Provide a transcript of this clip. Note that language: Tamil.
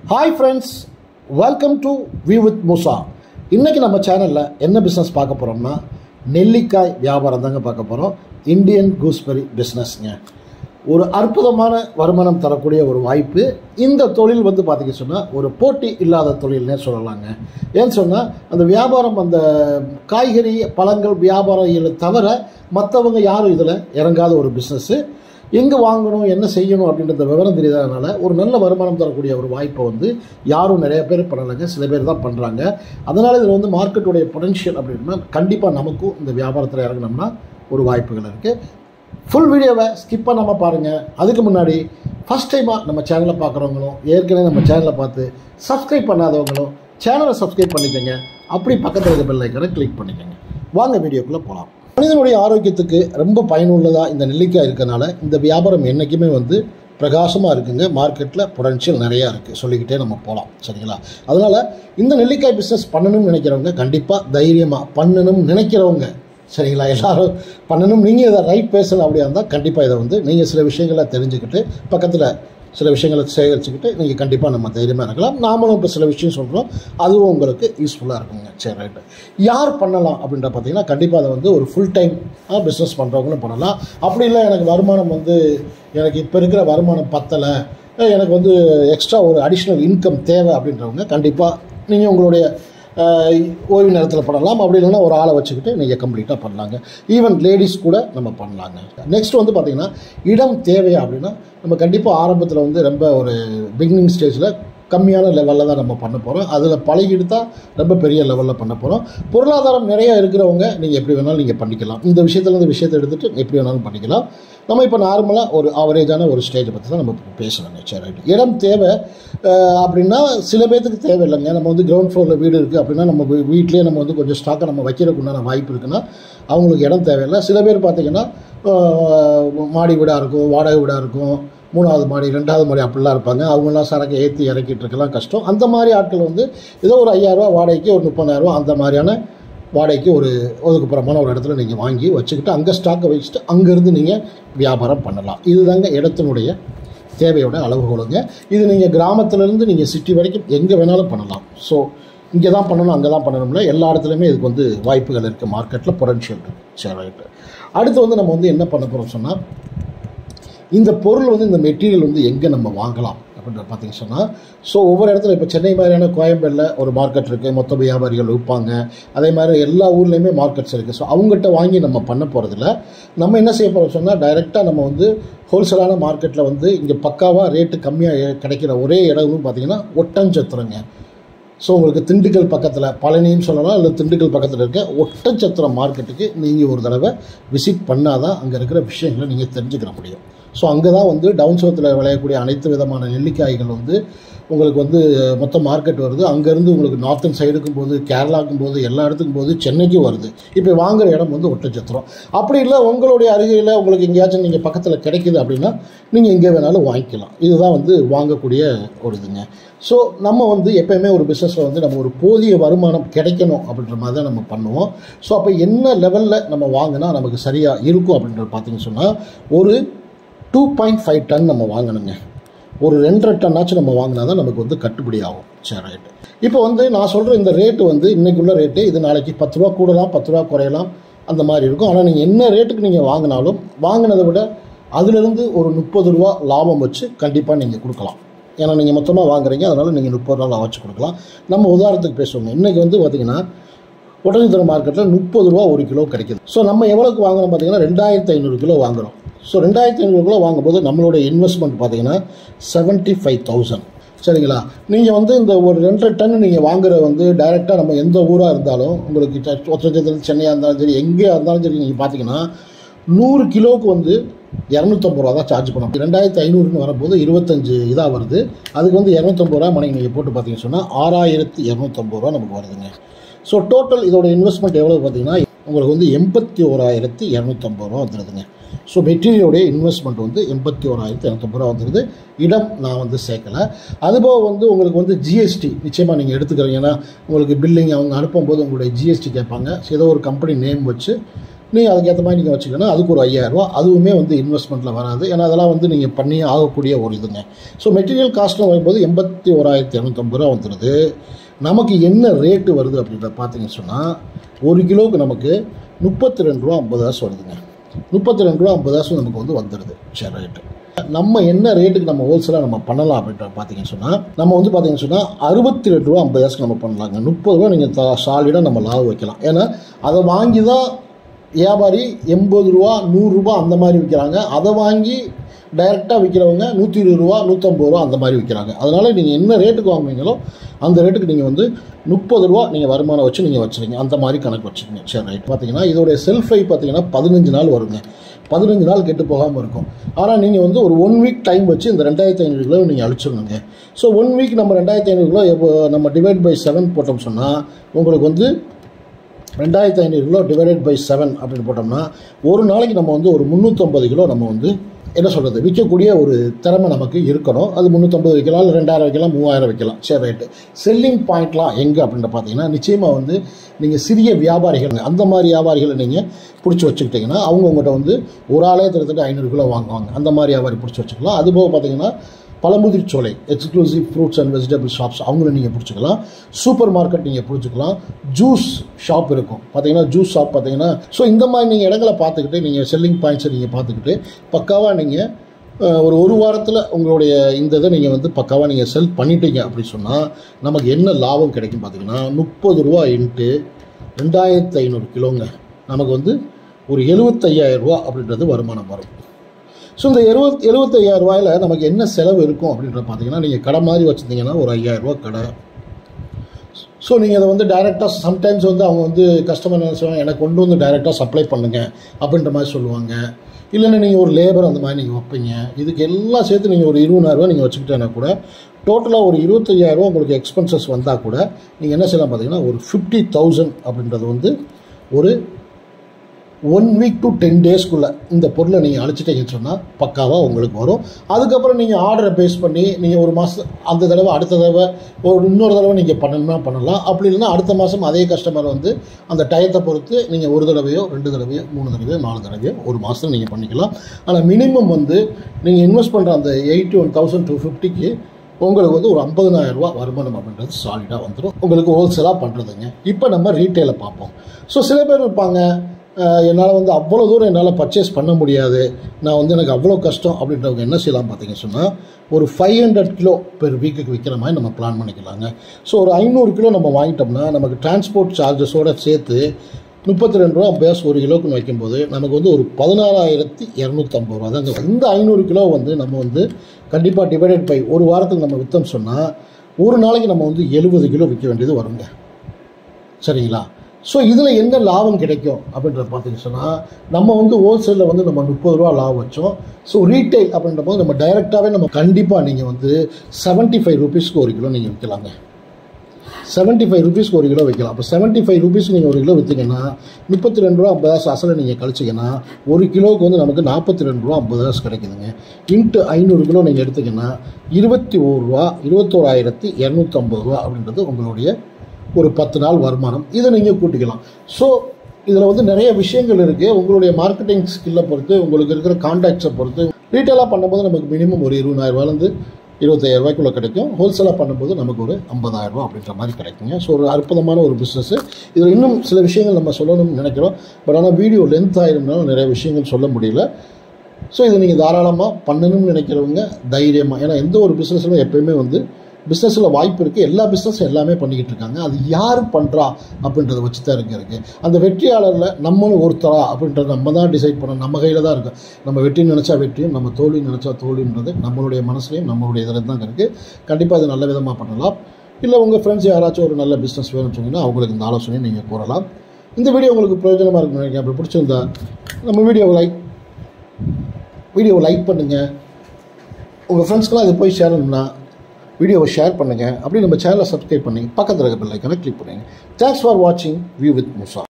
hi friends welcome to view with Musa இன்றைக்கி நம்ம சேனலில் என்ன பிஸ்னஸ் பார்க்க போகிறோம்னா நெல்லிக்காய் வியாபாரம் தாங்க பார்க்க போகிறோம் இந்தியன் கூஸ்பெரி பிஸ்னஸ்ங்க ஒரு அற்புதமான வருமானம் தரக்கூடிய ஒரு வாய்ப்பு இந்த தொழில் வந்து பார்த்திங்க சொன்னால் ஒரு போட்டி இல்லாத தொழில்னே சொல்லலாங்க ஏன்னு சொன்னால் அந்த வியாபாரம் அந்த காய்கறி பழங்கள் வியாபாரிகளை தவிர மற்றவங்க யாரும் இதில் இறங்காத ஒரு பிஸ்னஸ்ஸு எங்கே வாங்கணும் என்ன செய்யணும் அப்படின்ற விவரம் தெரியாதனால ஒரு நல்ல வருமானம் தரக்கூடிய ஒரு வாய்ப்பை வந்து யாரும் நிறைய பேர் பண்ணலைங்க சில பேர் தான் பண்ணுறாங்க அதனால் இதில் வந்து மார்க்கெட்டுடைய பொட்டன்ஷியல் அப்படின்னா கண்டிப்பாக நமக்கும் இந்த வியாபாரத்தில் இறங்கினோம்னா ஒரு வாய்ப்புகள் இருக்குது ஃபுல் வீடியோவை ஸ்கிப் பண்ணாமல் பாருங்கள் அதுக்கு முன்னாடி ஃபஸ்ட் டைமாக நம்ம சேனலை பார்க்குறவங்களும் ஏற்கனவே நம்ம சேனலை பார்த்து சப்ஸ்கிரைப் பண்ணாதவங்களும் சேனலை சப்ஸ்கிரைப் பண்ணிக்கோங்க அப்படி பக்கத்தில் இருக்க பெல் ஐக்கனை கிளிக் பண்ணிக்கோங்க வாங்க வீடியோக்குள்ளே போகலாம் மனிதனுடைய ஆரோக்கியத்துக்கு ரொம்ப பயனுள்ளதாக இந்த நெல்லிக்காய் இருக்கனால இந்த வியாபாரம் என்றைக்குமே வந்து பிரகாசமாக இருக்குங்க மார்க்கெட்டில் பொட்டன்ஷியல் நிறையா இருக்குது சொல்லிக்கிட்டே நம்ம போகலாம் சரிங்களா அதனால் இந்த நெல்லிக்காய் பிஸ்னஸ் பண்ணணும்னு நினைக்கிறவங்க கண்டிப்பாக தைரியமாக பண்ணணும்னு நினைக்கிறவங்க சரிங்களா எல்லாரும் பண்ணணும் நீங்கள் இதை ரைட் பேசணும் அப்படியா இருந்தால் கண்டிப்பாக இதை வந்து நீங்கள் சில விஷயங்களை தெரிஞ்சுக்கிட்டு பக்கத்தில் சில விஷயங்களை சேகரிச்சுக்கிட்டு நீங்கள் கண்டிப்பாக நம்ம தைரியமாக இருக்கலாம் நாமளும் இப்போ சில விஷயம் சொல்கிறோம் அதுவும் உங்களுக்கு யூஸ்ஃபுல்லாக இருக்குங்க சரி ரைட்டு யார் பண்ணலாம் அப்படின்ற பார்த்தீங்கன்னா கண்டிப்பாக அதை வந்து ஒரு ஃபுல் டைம் பிஸ்னஸ் பண்ணுறவங்களும் பண்ணலாம் அப்படி இல்லை எனக்கு வருமானம் வந்து எனக்கு இப்போ இருக்கிற வருமானம் பத்தலை எனக்கு வந்து எக்ஸ்ட்ரா ஒரு அடிஷ்னல் இன்கம் தேவை அப்படின்றவங்க கண்டிப்பாக நீங்கள் உங்களுடைய ஓய்வு நேரத்தில் பண்ணலாம் அப்படி இல்லைன்னா ஒரு ஆளை வச்சுக்கிட்டு நீங்கள் கம்ப்ளீட்டாக பண்ணலாங்க ஈவன் லேடிஸ் கூட நம்ம பண்ணலாங்க நெக்ஸ்ட் வந்து பார்த்திங்கன்னா இடம் தேவையா அப்படின்னா நம்ம கண்டிப்பாக ஆரம்பத்தில் வந்து ரொம்ப ஒரு பிகினிங் ஸ்டேஜில் கம்மியான லெவலில் தான் நம்ம பண்ண போகிறோம் அதில் பழகிட்டு தான் ரொம்ப பெரிய லெவலில் பண்ண போகிறோம் பொருளாதாரம் நிறையா இருக்கிறவங்க நீங்கள் எப்படி வேணாலும் நீங்கள் பண்ணிக்கலாம் இந்த விஷயத்தில் இந்த விஷயத்தை எடுத்துகிட்டு எப்படி வேணாலும் பண்ணிக்கலாம் நம்ம இப்போ நார்மலாக ஒரு ஆவரேஜான ஒரு ஸ்டேஜை பற்றி தான் நம்ம பேசலாங்க சரி ரைட் இடம் தேவை அப்படின்னா சில பேர்த்துக்கு தேவையில்லைங்க நம்ம வந்து கிரவுண்ட் ஃப்ளோரில் வீடு இருக்குது அப்படின்னா நம்ம வீட்லேயே நம்ம வந்து கொஞ்சம் ஸ்டாக்கை நம்ம வைக்கிறதுக்கு உண்டான வாய்ப்பு இருக்குன்னா அவங்களுக்கு இடம் தேவையில்லை சில பேர் பார்த்திங்கன்னா மாடி வீடாக இருக்கும் வாடகை வீடாக இருக்கும் மூணாவது மாடி ரெண்டாவது மாடி அப்படிலாம் இருப்பாங்க அவங்களாம் சரக்கு ஏற்றி இறக்கிட்டு இருக்கலாம் கஷ்டம் அந்த மாதிரி ஆட்கள் வந்து ஏதோ ஒரு ஐயாயிரரூவா வாடகைக்கு ஒரு முப்பதாயிரரூவா அந்த மாதிரியான வாடகைக்கு ஒரு ஒதுக்குப்புறமான ஒரு இடத்துல நீங்கள் வாங்கி வச்சுக்கிட்டு அங்கே ஸ்டாக்கை வச்சுட்டு அங்கேருந்து நீங்கள் வியாபாரம் பண்ணலாம் இதுதாங்க இடத்தினுடைய தேவையோட அளவுகோலுங்க இது நீங்கள் கிராமத்துலேருந்து நீங்கள் சிட்டி வரைக்கும் எங்கே வேணாலும் பண்ணலாம் ஸோ இங்கே தான் பண்ணணும் அங்கே தான் பண்ணணும்ல எல்லா இடத்துலையுமே இதுக்கு வந்து வாய்ப்புகள் இருக்குது மார்க்கெட்டில் பொட்டன்ஷியல் இருக்குது சரி ரைட்டு அடுத்து வந்து நம்ம வந்து என்ன பண்ண போகிறோம் சொன்னால் இந்த பொருள் வந்து இந்த மெட்டீரியல் வந்து எங்கே நம்ம வாங்கலாம் அப்படின்ற பார்த்தீங்க சொன்னால் ஸோ ஒவ்வொரு இடத்துல இப்போ சென்னை மாதிரியான கோயம்பேடில் ஒரு மார்க்கெட் இருக்குது மொத்த வியாபாரிகள் விற்பாங்க அதே மாதிரி எல்லா ஊர்லேயுமே மார்க்கெட்ஸ் இருக்குது ஸோ அவங்ககிட்ட வாங்கி நம்ம பண்ண போகிறதில்ல நம்ம என்ன செய்ய போகிறோம் சொன்னால் டைரெக்டாக நம்ம வந்து ஹோல்சேலான மார்க்கெட்டில் வந்து இங்கே பக்காவாக ரேட்டு கம்மியாக கிடைக்கிற ஒரே இடம்னு பார்த்தீங்கன்னா ஒட்டஞ்சத்திரங்க ஸோ உங்களுக்கு திண்டுக்கல் பக்கத்தில் பழனின்னு சொல்லலாம் இல்லை திண்டுக்கல் பக்கத்தில் இருக்க ஒட்டச்சத்திரம் மார்க்கெட்டுக்கு நீங்கள் ஒரு தடவை விசிட் பண்ணால் தான் அங்கே இருக்கிற விஷயங்களை நீங்கள் தெரிஞ்சுக்கிற முடியும் ஸோ அங்கே தான் வந்து டவுன் சவுத்தில் விளையக்கூடிய அனைத்து விதமான நெல்லிக்காய்கள் வந்து உங்களுக்கு வந்து மொத்த மார்க்கெட் வருது அங்கேருந்து உங்களுக்கு நார்த்தன் சைடுக்கும் போது கேரளாக்கும் போது எல்லா இடத்துக்கும் போது சென்னைக்கும் வருது இப்போ வாங்குற இடம் வந்து ஒட்டச்சத்திரம் அப்படி இல்லை உங்களுடைய அருகையில் உங்களுக்கு எங்கேயாச்சும் நீங்கள் பக்கத்தில் கிடைக்குது அப்படின்னா நீங்கள் எங்கே வேணாலும் வாங்கிக்கலாம் இதுதான் வந்து வாங்கக்கூடிய ஒரு இதுங்க ஸோ நம்ம வந்து எப்போயுமே ஒரு பிஸ்னஸில் வந்து நம்ம ஒரு போதிய வருமானம் கிடைக்கணும் அப்படின்ற மாதிரி தான் நம்ம பண்ணுவோம் ஸோ அப்போ என்ன லெவலில் நம்ம வாங்கினா நமக்கு சரியாக இருக்கும் அப்படின்றது பார்த்தீங்கன்னு சொன்னால் ஒரு டூ பாயிண்ட் ஃபைவ் டன் நம்ம வாங்கணுங்க ஒரு ரெண்டரை டன்னாச்சும் நம்ம வாங்கினா தான் நமக்கு வந்து கட்டுப்படி ஆகும் சரி ரைட்டு இப்போ வந்து நான் சொல்கிற இந்த ரேட்டு வந்து இன்றைக்குள்ள ரேட்டு இது நாளைக்கு பத்து ரூபா கூடலாம் பத்து ரூபா குறையலாம் அந்த மாதிரி இருக்கும் ஆனால் நீங்கள் என்ன ரேட்டுக்கு நீங்கள் வாங்கினாலும் வாங்கினதை விட அதிலிருந்து ஒரு முப்பது ரூபா லாபம் வச்சு கண்டிப்பாக நீங்கள் கொடுக்கலாம் ஏன்னா நீங்கள் மொத்தமாக வாங்குறீங்க அதனால் நீங்கள் முப்பது ரூபா வச்சு கொடுக்கலாம் நம்ம உதாரணத்துக்கு பேசுவோங்க இன்றைக்கி வந்து பார்த்திங்கன்னா ஒட்டஞ்சத்திர மார்க்கெட்டில் முப்பது ரூபா ஒரு கிலோ கிடைக்குது ஸோ நம்ம எவ்வளோக்கு வாங்குறோம் பார்த்தீங்கன்னா ரெண்டாயிரத்து ஐநூறு கிலோ வாங்குகிறோம் ஸோ ரெண்டாயிரத்தி ஐநூறு கிலோ வாங்கும்போது நம்மளுடைய இன்வெஸ்ட்மெண்ட் பார்த்தீங்கன்னா செவன்ட்டி ஃபைவ் தௌசண்ட் சரிங்களா நீங்கள் வந்து இந்த ஒரு ரெண்டரை டன் நீங்கள் வாங்குற வந்து டைரெக்டாக நம்ம எந்த ஊராக இருந்தாலும் உங்களுக்கு ஒத்தச்சத்திரம் சென்னையாக இருந்தாலும் சரி எங்கேயா இருந்தாலும் சரி நீங்கள் பார்த்தீங்கன்னா நூறு கிலோவுக்கு வந்து இரநூத்தம்பது ரூபா தான் சார்ஜ் பண்ணோம் ரெண்டாயிரத்தி ஐநூறுன்னு வரும்போது இருபத்தஞ்சு இதாக வருது அதுக்கு வந்து இரநூத்தம்பது ரூபா மணிக்கு நீங்கள் போட்டு பார்த்தீங்கன்னு சொன்னால் ஆறாயிரத்தி இரநூத்தம்பது ரூபா நமக்கு வருதுங்க ஸோ டோட்டல் இதோட இன்வெஸ்ட்மெண்ட் எவ்வளோ பார்த்தீங்கன்னா உங்களுக்கு வந்து எண்பத்தி ஓராயிரத்தி இரநூத்தம்பது ரூபா வந்துடுதுங்க ஸோ மெட்டீரியலுடைய இன்வெஸ்ட்மெண்ட் வந்து எண்பத்தி ஓராயிரத்தி இரநூத்தம்பது ரூபா வந்துடுது இடம் நான் வந்து சேர்க்கலை அதுபோக வந்து உங்களுக்கு வந்து ஜிஎஸ்டி நிச்சயமாக நீங்கள் எடுத்துக்கிறீங்க ஏன்னா உங்களுக்கு பில்லிங் அவங்க அனுப்பும்போது உங்களுடைய ஜிஎஸ்டி கேட்பாங்க ஏதோ ஒரு கம்பெனி நேம் வச்சு நீங்கள் அதுக்கேற்ற மாதிரி நீங்கள் வச்சுக்கணும் அதுக்கு ஒரு ஐயாயிரரூவா அதுவுமே வந்து இன்வெஸ்ட்மெண்ட்டில் வராது ஏன்னா அதெல்லாம் வந்து நீங்கள் பண்ணி ஆகக்கூடிய ஒரு இதுங்க ஸோ மெட்டீரியல் காஸ்ட்டும் வரும்போது எண்பத்தி ஓராயிரத்தி இரநூத்தம்பது ரூபா வந்துடுது நமக்கு என்ன ரேட்டு வருது அப்படின்றத பார்த்தீங்கன்னு சொன்னால் ஒரு கிலோவுக்கு நமக்கு முப்பத்தி ரெண்டு ரூபா ஐம்பது காசு வருதுங்க முப்பத்தி ரெண்டு ரூபா ஐம்பது காசு நமக்கு வந்து வந்துடுது சரி ரேட்டு நம்ம என்ன ரேட்டுக்கு நம்ம ஹோல்சேலாக நம்ம பண்ணலாம் அப்படின்ற பார்த்தீங்கன்னு சொன்னால் நம்ம வந்து பார்த்தீங்கன்னு சொன்னால் அறுபத்தி ரெண்டு ரூபா ஐம்பது காசுக்கு நம்ம பண்ணலாங்க முப்பது ரூபா நீங்கள் சாலிடாக நம்ம லாபம் வைக்கலாம் ஏன்னா அதை வாங்கி தான் வியாபாரி எண்பது ரூபா நூறுரூபா அந்த மாதிரி விற்கிறாங்க அதை வாங்கி டைரெக்டாக விற்கிறவங்க நூற்றி இருபது ரூபா நூற்றம்பது ரூபா அந்த மாதிரி விற்கிறாங்க அதனால் நீங்கள் என்ன ரேட்டுக்கு வாங்குவீங்களோ அந்த ரேட்டுக்கு நீங்கள் வந்து முப்பது ரூபா நீங்கள் வருமானம் வச்சு நீங்கள் வச்சுருங்க அந்த மாதிரி கணக்கு வச்சுக்கோங்க சரி ரைட் பார்த்தீங்கன்னா இதோடைய செல்ஃப் லைஃப் பார்த்தீங்கன்னா பதினஞ்சு நாள் வருங்க பதினஞ்சு நாள் கெட்டு போகாமல் இருக்கும் ஆனால் நீங்கள் வந்து ஒரு ஒன் வீக் டைம் வச்சு இந்த ரெண்டாயிரத்தி ஐநூறு கிலோ நீங்கள் அழிச்சிடணுங்க ஸோ ஒன் வீக் நம்ம ரெண்டாயிரத்தி ஐநூறு கிலோ எப்போ நம்ம டிவைட் பை செவன் போட்டோம் சொன்னால் உங்களுக்கு வந்து ரெண்டாயிரத்தி ஐநூறு கிலோ டிவைடட் பை செவன் அப்படின்னு போட்டோம்னா ஒரு நாளைக்கு நம்ம வந்து ஒரு முந்நூற்றம்பது கிலோ நம்ம வந்து என்ன சொல்கிறது விற்கக்கூடிய ஒரு திறமை நமக்கு இருக்கணும் அது முந்நூற்றம்பது வைக்கலாம் இல்லை ரெண்டாயிரம் வைக்கலாம் மூவாயிரம் வைக்கலாம் சரி ரைட்டு செல்லிங் பாயிண்ட்லாம் எங்கே அப்படின்னு பார்த்தீங்கன்னா நிச்சயமாக வந்து நீங்கள் சிறிய வியாபாரிகள் அந்த மாதிரி வியாபாரிகளை நீங்கள் பிடிச்சி வச்சுக்கிட்டிங்கன்னா அவங்க உங்கள்கிட்ட வந்து ஒரு ஆளே கிட்டத்தட்ட ஐநூறு கிலோ வாங்குவாங்க அந்த மாதிரி வியாபாரி பிடிச்சி வச்சுக்கலாம் அதுபோக பார்த்தீங்கன்னா Pazhamudircholai exclusive fruits and vegetable shops அவங்கள நீங்கள் பிடிச்சிக்கலாம் சூப்பர் மார்க்கெட் நீங்கள் பிடிச்சிக்கலாம் ஜூஸ் ஷாப் இருக்கும் பார்த்தீங்கன்னா ஜூஸ் ஷாப் பார்த்தீங்கன்னா ஸோ இந்த மாதிரி நீங்கள் இடங்களை பார்த்துக்கிட்டு நீங்கள் செல்லிங் பாயிண்ட்ஸை நீங்கள் பார்த்துக்கிட்டு பக்காவாக நீங்கள் ஒரு ஒரு வாரத்தில் உங்களுடைய இந்த இதை நீங்கள் வந்து பக்காவாக நீங்கள் செல் பண்ணிட்டீங்க அப்படி சொன்னால் நமக்கு என்ன லாபம் கிடைக்கும் பார்த்தீங்கன்னா முப்பது ரூபா இன்ட்டு ரெண்டாயிரத்து ஐநூறு கிலோங்க நமக்கு வந்து ஒரு எழுபத்தையாயிரம் ரூபா அப்படின்றது வருமானம் வரும் ஸோ இந்த எழுபத் எழுபத்தையாயிரம் ரூபாயில் நமக்கு என்ன செலவு இருக்கும் அப்படின்றத பார்த்தீங்கன்னா நீங்கள் கடை மாதிரி வச்சுருந்தீங்கன்னா ஒரு ஐயாயிரம் ரூபா கடை ஸோ நீங்கள் அதை வந்து டைரெக்டாக சம்டைம்ஸ் வந்து அவங்க வந்து கஸ்டமர் என்ன சொல்லுவாங்க எனக்கு கொண்டு வந்து டைரெக்டாக சப்ளை பண்ணுங்க அப்படின்ற மாதிரி சொல்லுவாங்க இல்லைன்னா நீங்கள் ஒரு லேபர் அந்த மாதிரி நீங்கள் வைப்பீங்க இதுக்கு எல்லாம் சேர்த்து நீங்கள் ஒரு இருபதாயிரரூவா நீங்கள் வச்சுக்கிட்டேன்னா கூட டோட்டலாக ஒரு இருபத்தையாயிரரூவா உங்களுக்கு எக்ஸ்பென்சஸ் வந்தால் கூட நீங்கள் என்ன செய்யலாம் பார்த்தீங்கன்னா ஒரு ஃபிஃப்டி தௌசண்ட் அப்படின்றது வந்து ஒரு ஒன் வீக் டு டென் டேஸ்க்குள்ளே இந்த பொருளை நீங்கள் அழைச்சிட்டீங்கன்னு சொன்னால் பக்காவாக உங்களுக்கு வரும் அதுக்கப்புறம் நீங்கள் ஆர்டரை பேஸ் பண்ணி நீங்கள் ஒரு மாதம் அந்த தடவை அடுத்த தடவை ஒரு இன்னொரு தடவை நீங்கள் பண்ணணும்னா பண்ணலாம் அப்படி இல்லைன்னா அடுத்த மாதம் அதே கஸ்டமர் வந்து அந்த டயத்தை பொறுத்து நீங்கள் ஒரு தடவையோ ரெண்டு தடவையோ மூணு தடவையோ நாலு தடவையோ ஒரு மாதம் நீங்கள் பண்ணிக்கலாம் ஆனால் மினிமம் வந்து நீங்கள் இன்வெஸ்ட் பண்ணுற அந்த எயிட்டி ஒன் தௌசண்ட் டூ ஃபிஃப்டிக்கு உங்களுக்கு வந்து ஒரு ஐம்பதனாயிரம் ரூபா வருமானம் அப்படின்றது சாலிடாக வந்துடும் உங்களுக்கு ஹோல்சேலாக பண்ணுறதுங்க இப்போ நம்ம ரீட்டெயிலை பார்ப்போம் ஸோ சில பேர் இருப்பாங்க என்னால் வந்து அவ்வளோ தூரம் என்னால் பர்ச்சேஸ் பண்ண முடியாது நான் வந்து எனக்கு அவ்வளோ கஷ்டம் அப்படின்றவங்க என்ன செய்யலாம் பார்த்தீங்கன்னு சொன்னால் ஒரு ஃபைவ் ஹண்ட்ரட் கிலோ பெர் வீக்குக்கு விற்கிற மாதிரி நம்ம பிளான் பண்ணிக்கலாங்க ஸோ ஒரு ஐநூறு கிலோ நம்ம வாங்கிட்டோம்னா நமக்கு டிரான்ஸ்போர்ட் சார்ஜஸோடு சேர்த்து முப்பத்தி ரெண்டு ரூபா பேஸ் ஒரு கிலோக்குன்னு வைக்கும்போது நமக்கு வந்து ஒரு பதினாறாயிரத்தி இரநூத்தம்பது ரூபா தாங்க இந்த ஐநூறு கிலோ வந்து நம்ம வந்து கண்டிப்பாக டிவைடட் பை ஒரு வாரத்துக்கு நம்ம விற்றோம் சொன்னால் ஒரு நாளைக்கு நம்ம வந்து எழுபது கிலோ விற்க வேண்டியது வருங்க சரிங்களா ஸோ இதில் என்ன லாபம் கிடைக்கும் அப்படின்றத பார்த்தீங்கன்னு சொன்னால் நம்ம வந்து ஹோல்சேலில் வந்து நம்ம முப்பது ரூபா லாபம் வச்சோம் ஸோ ரீட்டைல் அப்படின்ற போது நம்ம டைரெக்டாகவே நம்ம கண்டிப்பாக நீங்கள் வந்து செவன்ட்டி ஃபைவ் ருபீஸ்க்கு ஒரு கிலோ நீங்கள் விற்கலாங்க செவன்ட்டி ஃபைவ் ருபீஸ்க்கு ஒரு கிலோ வைக்கலாம் அப்போ செவன்ட்டி ஃபைவ் ருபீஸ்க்கு நீங்கள் ஒரு கிலோ விற்றீங்கன்னா முப்பத்தி ரெண்டு ரூபா ஐம்பது காசு அசலை நீங்கள் கழிச்சிங்கன்னா ஒரு கிலோவுக்கு வந்து நமக்கு நாற்பத்தி ரெண்டு ரூபா ஐம்பது காசு கிடைக்குதுங்க இன்ட்டு ஐநூறு கிலோ நீங்கள் எடுத்தீங்கன்னா இருபத்தி ஒரு ரூபா இருபத்தோராயிரத்தி இரநூத்தம்பது ரூபா அப்படின்றது உங்களுடைய ஒரு பத்து நாள் வருமானம் இதை நீங்கள் கூட்டிக்கலாம் ஸோ இதில் வந்து நிறைய விஷயங்கள் இருக்குது உங்களுடைய மார்க்கெட்டிங் ஸ்கில்லை பொறுத்து உங்களுக்கு இருக்கிற கான்டாக்ட்ஸை பொறுத்து ரீட்டெயிலாக பண்ணும்போது நமக்கு மினிமம் ஒரு இருபதாயிரரூவாலேருந்து இருபத்தாயிரம் ரூபாய்க்குள்ள கிடைக்கும் ஹோல்சேலாக பண்ணும்போது நமக்கு ஒரு ஐம்பதாயிரம் ரூபா அப்படின்ற மாதிரி கிடைக்குங்க ஸோ ஒரு அற்புதமான ஒரு பிஸ்னஸ் இதில் இன்னும் சில விஷயங்கள் நம்ம சொல்லணும்னு நினைக்கிறோம் பட் ஆனால் வீடியோ லென்த் ஆயிருந்தாலும் நிறைய விஷயங்கள் சொல்ல முடியல ஸோ இதை நீங்கள் தாராளமாக பண்ணணும்னு நினைக்கிறவங்க தைரியமாக ஏன்னா எந்த ஒரு பிஸ்னஸ்லையும் எப்பயுமே வந்து பிஸ்னஸில் வாய்ப்பு இருக்குது எல்லா பிஸ்னஸும் எல்லாமே பண்ணிக்கிட்டு இருக்காங்க அது யார் பண்ணுறா அப்படின்றத வச்சு தான் இருக்கு இருக்குது அந்த வெற்றியாளரில் நம்மளும் ஒருத்தரா அப்படின்றத நம்ம தான் டிசைட் பண்ணணும் நம்ம கையில் தான் இருக்கும் நம்ம வெற்றின்னு நினச்சா வெற்றியும் நம்ம தோல்வி நினச்சா தோல்வின்றது நம்மளுடைய மனசுலையும் நம்மளுடைய இதில் தான் இருக்குது கண்டிப்பாக இது நல்ல விதமாக பண்ணலாம் இல்லை உங்கள் ஃப்ரெண்ட்ஸ் யாராச்சும் ஒரு நல்ல பிஸ்னஸ் வேணும்னு சொன்னீங்கன்னா அவங்களுக்கு இந்த ஆலோசனையை நீங்கள் கூறலாம் இந்த வீடியோ உங்களுக்கு பிரயோஜனமாக இருக்குன்னு நினைக்கிறேன் அப்படி பிடிச்சிருந்தா நம்ம வீடியோவை லைக் வீடியோவை லைக் பண்ணுங்கள் உங்கள் ஃப்ரெண்ட்ஸ்க்கெலாம் இது போய் சேரணும்னா வீடியோவை ஷேர் பண்ணுங்கள் அப்படி நம்ம சேனலை சப்ஸ்கிரைப் பண்ணி பக்கத்தில் இருக்க பெல் ஐக்கனை கிளிக் பண்ணுங்கள் தேங்க்ஸ் ஃபார் வாட்சிங் வியூ வித் முசா